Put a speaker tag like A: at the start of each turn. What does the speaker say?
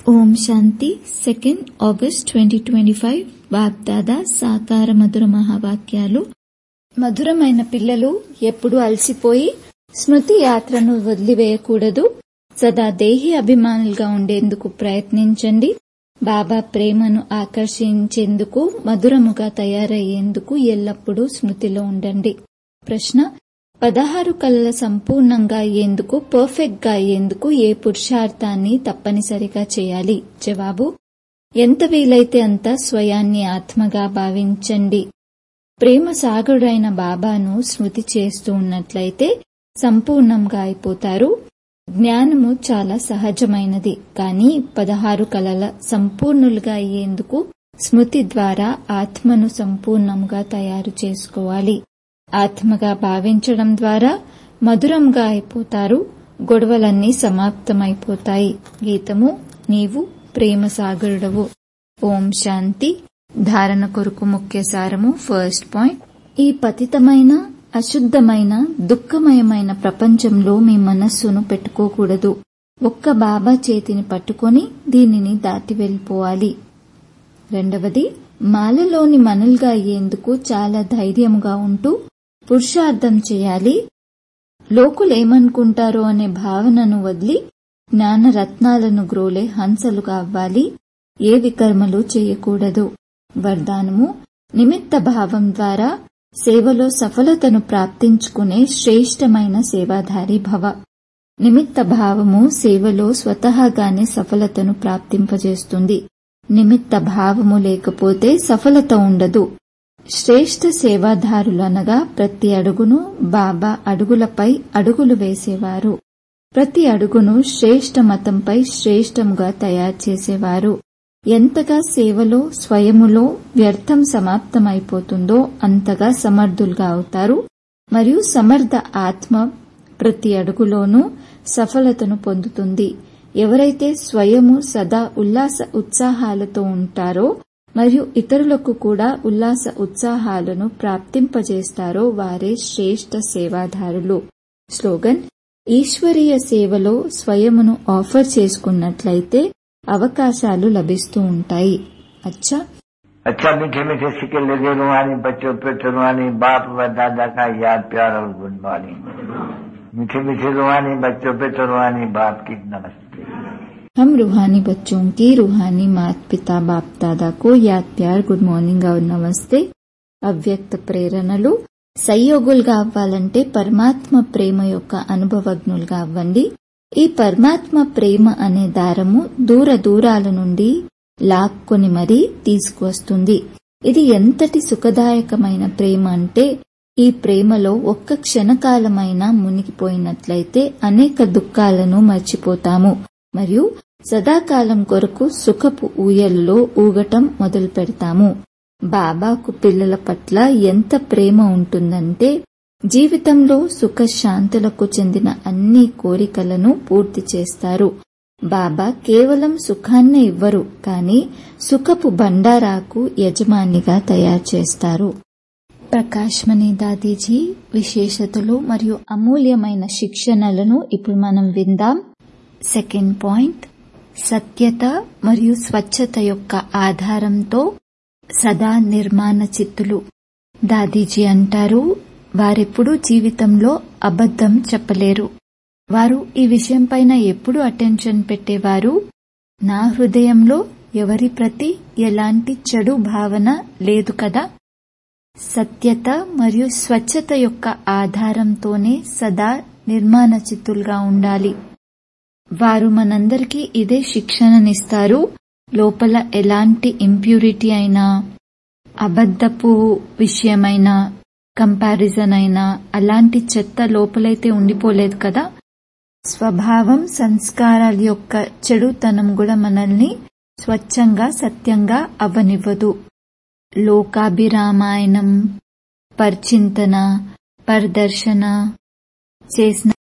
A: ఓం శాంతి second August twenty twenty five వాగ్దాదా సాకార మధుర మహావాక్యాలు మధురమైన పిల్లలు ఎప్పుడు అలసిపోయి స్మృతి యాత్రను వదిలివేయకూడదు సదా దేహి అభిమానులుగా ఉండేందుకు ప్రయత్నించండి బాబా ప్రేమను ఆకర్షించేందుకు మధురముగా తయారయ్యేందుకు ఎల్లప్పుడూ స్మృతిలో ఉండండి ప్రశ్న పదహారు కళల సంపూర్ణంగా అయ్యేందుకు పర్ఫెక్ట్ గా అయ్యేందుకు ఏ పురుషార్థాన్ని తప్పనిసరిగా చేయాలి జవాబు ఎంత వీలైతే అంత స్వయాన్ని ఆత్మగా భావించండి ప్రేమ సాగరుడైన బాబాను స్మృతి చేస్తూ ఉన్నట్లయితే సంపూర్ణంగా అయిపోతారు జ్ఞానము చాలా సహజమైనది కానీ పదహారు కళల సంపూర్ణులుగా అయ్యేందుకు స్మృతి ద్వారా ఆత్మను సంపూర్ణంగా తయారు చేసుకోవాలి ఆత్మగా భావించడం ద్వారా మధురంగా అయిపోతారు గొడవలన్నీ సమాప్తమైపోతాయి గీతము నీవు ప్రేమ సాగరుడవు ఓం శాంతి ధారణ కొరకు ముఖ్య సారము ఫస్ట్ పాయింట్ ఈ పతితమైన అశుద్ధమైన దుఃఖమయమైన ప్రపంచంలో మీ మనస్సును పెట్టుకోకూడదు ఒక్క బాబా చేతిని పట్టుకొని దీనిని దాటి వెళ్ళిపోవాలి రెండవది మాలలోని మనులుగా అయ్యేందుకు చాలా ధైర్యముగా ఉంటూ పురుషార్థం చేయాలి లోకులేమనుకుంటారో అనే భావనను వదిలి జ్ఞానరత్నాలను గ్రోలే హంసలుగా అవ్వాలి ఏ వికర్మలు చేయకూడదు వరదానము నిమిత్త భావం ద్వారా సేవలో సఫలతను ప్రాప్తించుకునే శ్రేష్టమైన సేవాధారి భవ నిమిత్త భావము సేవలో స్వతహాగానే సఫలతను ప్రాప్తింపజేస్తుంది నిమిత్త భావము లేకపోతే సఫలత ఉండదు శ్రేష్ఠ సేవాదారులనగా ప్రతి అడుగును బాబా అడుగులపై అడుగులు వేసేవారు ప్రతి అడుగును శ్రేష్ఠ మతంపై శ్రేష్టముగా తయారు చేసేవారు ఎంతగా సేవలో స్వయములో వ్యర్థం సమాప్తమైపోతుందో అంతగా సమర్థులుగా అవుతారు మరియు సమర్థ ఆత్మ ప్రతి అడుగులోనూ సఫలతను పొందుతుంది ఎవరైతే స్వయము సదా ఉల్లాస ఉత్సాహాలతో ఉంటారో మరియు ఇతరులకు కూడా ఉల్లాస ఉత్సాహాలను ప్రాప్తింపజేస్తారో వారే శ్రేష్ఠ సేవాదారులు స్లోగన్ ఈశ్వరీయ సేవలో స్వయమును ఆఫర్ చేసుకున్నట్లయితే అవకాశాలు లభిస్తూ ఉంటాయి అచ్చా
B: अच्छा मीठे मीठे सिक्के लगे रुहानी बच्चों पे रुहानी बाप व दादा का याद प्यार और गुड मॉर्निंग मीठे मीठे रुहानी बच्चों पे रुहानी बाप की नमस्ते
A: हम रूहानी बच्चों की रूहानी माता पिता बाप दादा को याद प्यार గుడ్ మార్నింగ్ और నమస్తే అవ్యక్త ప్రేరణలు సయ్యోగులుగా అవ్వాలంటే పరమాత్మ ప్రేమ యొక్క అనుభవజ్ఞులుగా అవ్వండి ఈ పరమాత్మ ప్రేమ అనే దారము దూర దూరాల నుండి లాక్కొని మరీ తీసుకువస్తుంది ఇది ఎంతటి సుఖదాయకమైన ప్రేమ అంటే ఈ ప్రేమలో ఒక్క క్షణకాలమైనా మునిగిపోయినట్లయితే అనేక దుఃఖాలను మర్చిపోతాము మరియు సదాకాలం కొరకు సుఖపు ఊయలలో ఊగటం మొదలు పెడతాము బాబాకు పిల్లల పట్ల ఎంత ప్రేమ ఉంటుందంటే జీవితంలో సుఖ శాంతులకు చెందిన అన్ని కోరికలను పూర్తి చేస్తారు బాబా కేవలం సుఖాన్నే ఇవ్వరు కానీ సుఖపు బండారాకు యజమానిగా తయారు చేస్తారు ప్రకాశ్మణి దాదీజీ విశేషతలు మరియు అమూల్యమైన శిక్షణలను ఇప్పుడు మనం విందాం సెకండ్ పాయింట్ సత్యత మరియు స్వచ్ఛత యొక్క ఆధారంతో సదా నిర్మాణ చిత్తులు దాదీజీ అంటారు వారెప్పుడూ జీవితంలో అబద్ధం చెప్పలేరు వారు ఈ విషయంపైన ఎప్పుడు అటెన్షన్ పెట్టేవారు నా హృదయంలో ఎవరి ప్రతి ఎలాంటి చెడు భావన లేదు కదా సత్యత మరియు స్వచ్ఛత యొక్క ఆధారంతోనే సదా నిర్మాణ చిత్తులుగా ఉండాలి వారు మనందరికీ ఇదే శిక్షణనిస్తారు లోపల ఎలాంటి ఇంప్యూరిటీ అయినా అబద్ధపు విషయమైనా కంపారిజన్ అయినా అలాంటి చెత్త లోపలైతే ఉండిపోలేదు కదా స్వభావం సంస్కారాల యొక్క చెడుతనం కూడా మనల్ని స్వచ్ఛంగా సత్యంగా అవ్వనివ్వదు లోకాభిరామాయణం పర్చింతన పరదర్శన చేసిన